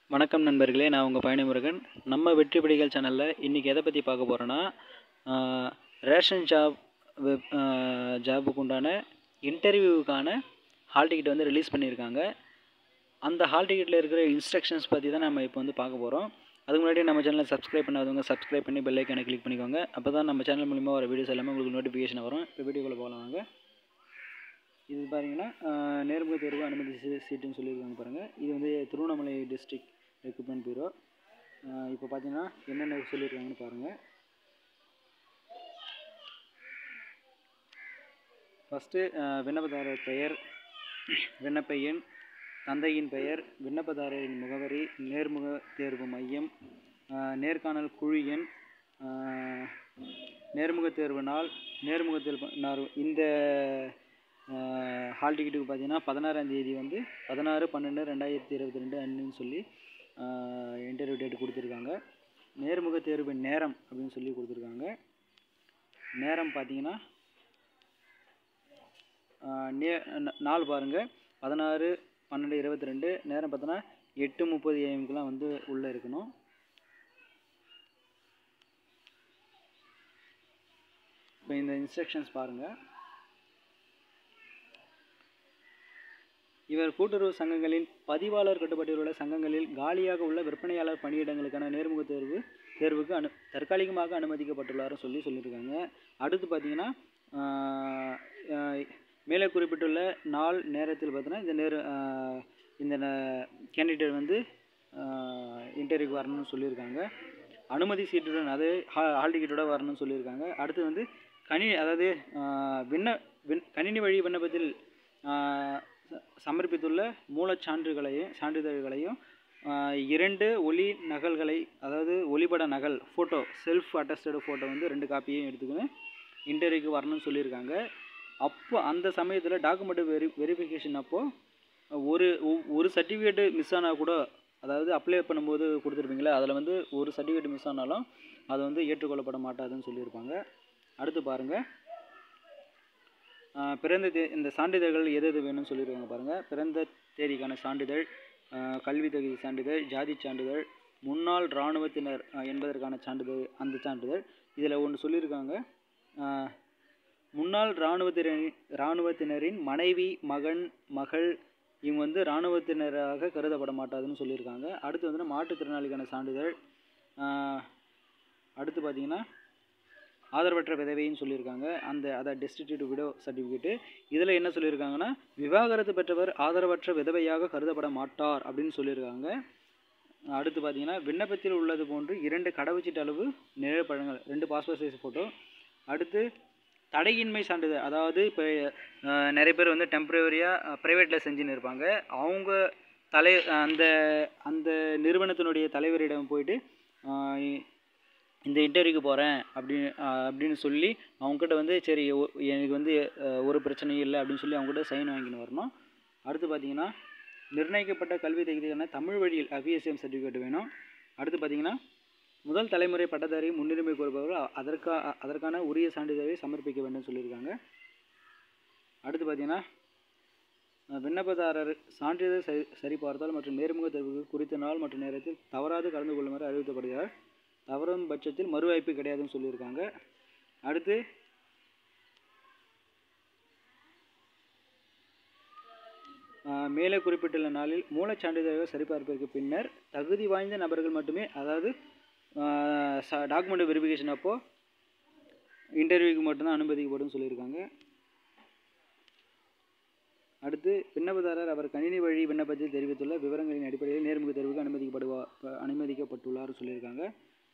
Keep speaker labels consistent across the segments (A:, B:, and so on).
A: வணக்கம் நண்பர்களே நான் உங்கள் பயணிமுருகன் நம்ம வெற்றி படிகள் சேனலில் இன்றைக்கி எதை பற்றி பார்க்க போகிறோன்னா ரேஷன் ஜாப் வெப் ஜாபுக்கு உண்டான இன்டர்வியூவுக்கான ஹால் டிக்கெட் வந்து ரிலீஸ் பண்ணியிருக்காங்க அந்த ஹால் டிக்கெட்டில் இருக்கிற இன்ஸ்ட்ரக்ஷன்ஸ் பற்றி தான் நம்ம இப்போ வந்து பார்க்க போகிறோம் அதுக்கு முன்னாடி நம்ம சேனலை சப்ஸ்கிரைப் பண்ணாதவங்க சப்ஸ்கிரைப் பண்ணி பெல் ஐக்கானை கிளிக் பண்ணிக்கோங்க அப்போ தான் நம்ம சேனல் மூலிமா வர வீடியோஸ் எல்லாமே உங்களுக்கு நோட்டிஃபிகேஷன் வரும் இப்போ வீடியோக்குள்ளே போகலாம் வாங்க இது பாருங்கன்னா நேர்முக தேர்வு அனுமதி சீ- சீட்டுன்னு சொல்லியிருக்காங்க பாருங்கள் இது வந்து திருவண்ணாமலை டிஸ்ட்ரிக்ட் ரெக்ரூட்மெண்ட் பியூரோ இப்போ பார்த்தீங்கன்னா என்னென்ன சொல்லியிருக்காங்கன்னு பாருங்கள் ஃபஸ்ட்டு விண்ணப்பதாரர் பெயர் விண்ணப்ப எண் தந்தையின் பெயர் விண்ணப்பதாரரின் முகவரி நேர்முக தேர்வு மையம் அஹ், நேர்காணல் குழு எண் அஹ், நேர்முக தேர்வு நாள் நேர்முக தேர்வு நாள் இந்த ஹால் டிக்கெட்டுக்கு பார்த்தீங்கன்னா பதினாறாம் தேதி வந்து பதினாறு பன்னெண்டு ரெண்டாயிரத்தி இருபத்தி ரெண்டு அன்னுன்னு சொல்லி இன்டர்வியூ டேட் கொடுத்துருக்காங்க நேர்முக தேர்வு நேரம் அப்படின்னு சொல்லி கொடுத்துருக்காங்க நேரம் பார்த்தீங்கன்னா ஆஹ் நே ந- நாள் பாருங்கள் பதினாறு பன்னெண்டு இருபத்தி ரெண்டு நேரம் பார்த்தோன்னா எட்டு முப்பது ஏஎம்க்குலாம் வந்து உள்ளே இருக்கணும் இப்போ இந்த இன்ஸ்ட்ரக்ஷன்ஸ் பாருங்கள் இவர் கூட்டுறவு சங்கங்களின் பதிவாளர் கட்டுப்பாட்டில் உள்ள சங்கங்களில் காலியாக உள்ள விற்பனையாளர் பணியிடங்களுக்கான நேர்முக தேர்வு தேர்வுக்கு அனு தற்காலிகமாக அனுமதிக்கப்பட்டுள்ளார்னு சொல்லி சொல்லியிருக்காங்க அடுத்து பார்த்தீங்கன்னா ஆஹ், ஆஹ், மேலே குறிப்பிட்டுள்ள நாள் நேரத்தில் பார்த்தீங்கன்னா இந்த நேர ஆஹ், இந்த கேண்டிடேட் வந்து இன்டர்வியூக்கு வரணும்னு சொல்லியிருக்காங்க அனுமதி சீட்டுடன் அது ஹால் டிக்கெட்டோட வரணும்னு சொல்லியிருக்காங்க அடுத்து வந்து கணினி அதாவது ஆஹ், விண்ண விண் கணினி வழி விண்ணப்பத்தில் ஆஹ், ச- சமர்ப்பித்துள்ள மூலச் சான்றுகளையும் சான்றிதழ்களையும் ஆஹ், இரண்டு ஒளி நகல்களை அதாவது ஒளிப்பட நகல் ஃபோட்டோ செல்ஃப் அட்டஸ்டடு ஃபோட்டோ வந்து ரெண்டு காப்பியையும் எடுத்துக்கணும் இன்டர்வியூக்கு வரணும்னு சொல்லியிருக்காங்க அப்போ அந்த சமயத்தில் டாக்குமெண்ட் வெரி வெரிஃபிகேஷன் அப்போது ஒரு ஒ- ஒரு சர்டிஃபிகேட்டு மிஸ் ஆனால் கூட அதாவது அப்ளை பண்ணும்போது கொடுத்துருப்பீங்களே அதில் வந்து ஒரு சர்டிஃபிகேட் மிஸ் ஆனாலும் அது வந்து ஏற்றுக்கொள்ளப்பட மாட்டாதுன்னு சொல்லியிருப்பாங்க அடுத்து பாருங்கள் ஆஹ் பிறந்த தே இந்த சான்றிதழ்கள் எது எது வேணும்னு சொல்லியிருக்காங்க பாருங்கள் பிறந்த தேதிக்கான சான்றிதழ் ஆஹ் கல்வி தகுதி சான்றிதழ் ஜாதி சான்றிதழ் முன்னாள் இராணுவத்தினர் ஆஹ் என்பதற்கான சான்றிதழ் அந்த சான்றிதழ் இதில் ஒன்று சொல்லியிருக்காங்க ஆஹ் முன்னாள் இராணுவத்தினரின் இராணுவத்தினரின் மனைவி மகன் மகள் இவங்க வந்து இராணுவத்தினராக கருதப்பட மாட்டாதுன்னு சொல்லியிருக்காங்க அடுத்து வந்து மாற்றுத்திறனாளிக்கான சான்றிதழ் ஆஹ் அடுத்து பார்த்தீங்கன்னா ஆதரவற்ற விதவைன்னு சொல்லியிருக்காங்க அந்த அதை டெஸ்டிடியூட் விடோ சர்டிஃபிகேட்டு இதில் என்ன சொல்லியிருக்காங்கன்னா விவாகரத்து பெற்றவர் ஆதரவற்ற விதவையாக கருதப்பட மாட்டார் அப்படின்னு சொல்லியிருக்காங்க அடுத்து பார்த்தீங்கன்னா விண்ணப்பத்தில் உள்ளது போன்று இரண்டு கடவுச்சீட்டு அளவு நிழற்பழங்கள் ரெண்டு பாஸ்போர்ட் சைஸ் ஃபோட்டோ அடுத்து தடையின்மை சான்றிதழ் அதாவது இப்போ நிறைய பேர் வந்து டெம்பரவரியாக ப்ரைவேட்டில் செஞ்சுன்னு இருப்பாங்க அவங்க தலை அந்த அந்த நிறுவனத்தினுடைய தலைவரிடம் போயிட்டு ஆஹ் இந்த இன்டர்வியூக்கு போகிறேன் அப்படின்னு அப்படின்னு சொல்லி அவங்ககிட்ட வந்து சரி ஒ- எனக்கு வந்து அஹ், ஒரு பிரச்சனையும் இல்லை அப்படின்னு சொல்லி அவங்ககிட்ட சைன் வாங்கின்னு வரணும் அடுத்து பார்த்தீங்கன்னா நிர்ணயிக்கப்பட்ட கல்வி தகுதியான தமிழ் வழியில் அபிஎஸ்எம் சர்டிஃபிகேட் வேணும் அடுத்து பார்த்தீங்கன்னா முதல் தலைமுறை பட்டதாரி முன்னுரிமை கோருபவர்கள் அதற்கா அதற்கான உரிய சான்றிதழை சமர்ப்பிக்க வேண்டும் சொல்லியிருக்காங்க அடுத்து பார்த்தீங்கன்னா அஹ், விண்ணப்பதாரர் சான்றிதழ் சரி சரிபார்த்தல் மற்றும் நேர்முக தேர்வுக்கு குறித்த நாள் மற்றும் நேரத்தில் தவறாது கலந்து கொள்ளுமாறு அறிவிக்கப்படுகிறார் தவறும் பட்சத்தில் மறு வாய்ப்பு கிடையாதுன்னு சொல்லியிருக்காங்க அடுத்து ஆஹ், மேலே குறிப்பிட்டுள்ள நாளில் மூலச் சான்றிதழ்கள் சரிபார்ப்பிற்கு பின்னர் தகுதி வாய்ந்த நபர்கள் மட்டுமே அதாவது டாக்குமெண்ட் வெரிஃபிகேஷன் அப்போ இன்டர்வியூக்கு மட்டும்தான் அனுமதிக்கப்படும் சொல்லியிருக்காங்க அடுத்து விண்ணப்பதாரர் அவர் கணினி வழி விண்ணப்பத்தில் தெரிவித்துள்ள விவரங்களின் அடிப்படையில் நேர்முக தேர்வுக்கு அனுமதிக்கப்படுவா ப- அனுமதிக்கப்பட்டுள்ளார் சொல்லியிருக்காங்க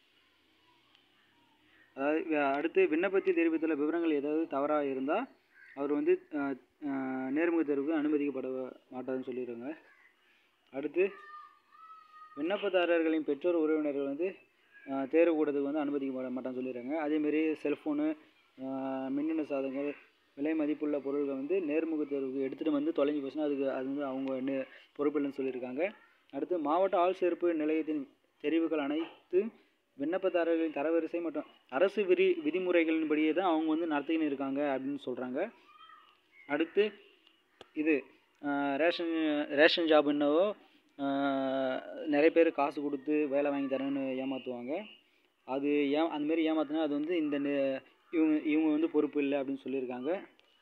A: அதாவது வி- அடுத்து விண்ணப்பத்தில் தெரிவித்துள்ள விவரங்கள் ஏதாவது தவறாக இருந்தால் அவர் வந்து அஹ், அஹ், நேர்முக தேர்வுக்கு அனுமதிக்கப்பட மாட்டாதுன்னு சொல்லிடுறாங்க அடுத்து விண்ணப்பதாரர்களின் பெற்றோர் உறவினர்கள் வந்து அஹ், தேர்வு கூடத்துக்கு வந்து அனுமதிக்கப்பட மாட்டான்னு சொல்லிடுறாங்க அதேமாரி செல்ஃபோனு மின்னணு சாதனங்கள் விலை மதிப்புள்ள பொருள்கள் வந்து நேர்முக தேர்வுக்கு எடுத்துகிட்டு வந்து தொலைஞ்சு போச்சுன்னா அதுக்கு அது வந்து அவங்க நே பொறுப்பில்லைன்னு சொல்லியிருக்காங்க அடுத்து மாவட்ட ஆள் சேர்ப்பு நிலையத்தின் தெரிவுகள் அனைத்து விண்ணப்பதாரர்களின் தரவரிசை மற்றும் அரசு விதி விதிமுறைகளின்படியே தான் அவங்க வந்து நடத்திக்கின்னு இருக்காங்க அப்படின்னு சொல்கிறாங்க அடுத்து இது ஆஹ் ரேஷன் ரேஷன் ஜாப் என்னவோ ஆஹ் நிறைய பேர் காசு கொடுத்து வேலை வாங்கி தரேன்னு ஏமாற்றுவாங்க அது ஏ அந்தமாரி ஏமாற்றினா அது வந்து இந்த நே- இவங்க இவங்க வந்து பொறுப்பு இல்லை அப்படின்னு சொல்லியிருக்காங்க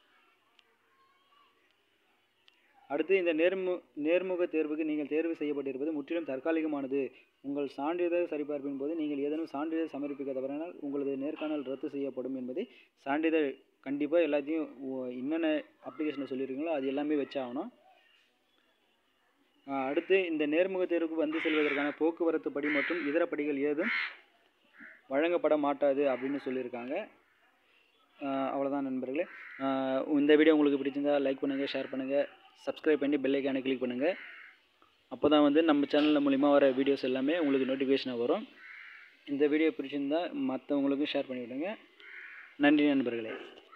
A: அடுத்து இந்த நேர்மு நேர்முக தேர்வுக்கு நீங்கள் தேர்வு செய்யப்பட்டிருப்பது முற்றிலும் தற்காலிகமானது உங்கள் சான்றிதழ் சரிபார்ப்பின் போது நீங்கள் ஏதேனும் சான்றிதழ் சமர்ப்பிக்க தவறினால் உங்களது நேர்காணல் ரத்து செய்யப்படும் என்பதை சான்றிதழ் கண்டிப்பாக எல்லாத்தையும் ஒ- என்னென்ன அப்ளிகேஷனில் சொல்லியிருக்கீங்களோ அது எல்லாமே வச்சாகணும் ஆஹ் அடுத்து இந்த நேர்முக தேர்வுக்கு வந்து செல்வதற்கான போக்குவரத்து படி மற்றும் இதர படிகள் ஏதும் வழங்கப்பட மாட்டாது அப்படின்னு சொல்லியிருக்காங்க ஆஹ் அவ்வளவுதான் நண்பர்களே ஆஹ் இந்த வீடியோ உங்களுக்கு பிடிச்சிருந்தா லைக் பண்ணுங்கள் ஷேர் பண்ணுங்கள் சப்ஸ்கிரைப் பண்ணி பெல் ஐக்கானை கிளிக் பண்ணுங்கள் அப்போ தான் வந்து நம்ம சேனல் மூலிமா வர வீடியோஸ் எல்லாமே உங்களுக்கு நோட்டிஃபிகேஷனாக வரும் இந்த வீடியோ பிடிச்சிருந்தா மற்றவங்களுக்கும் ஷேர் பண்ணி விடுங்க நன்றி நண்பர்களே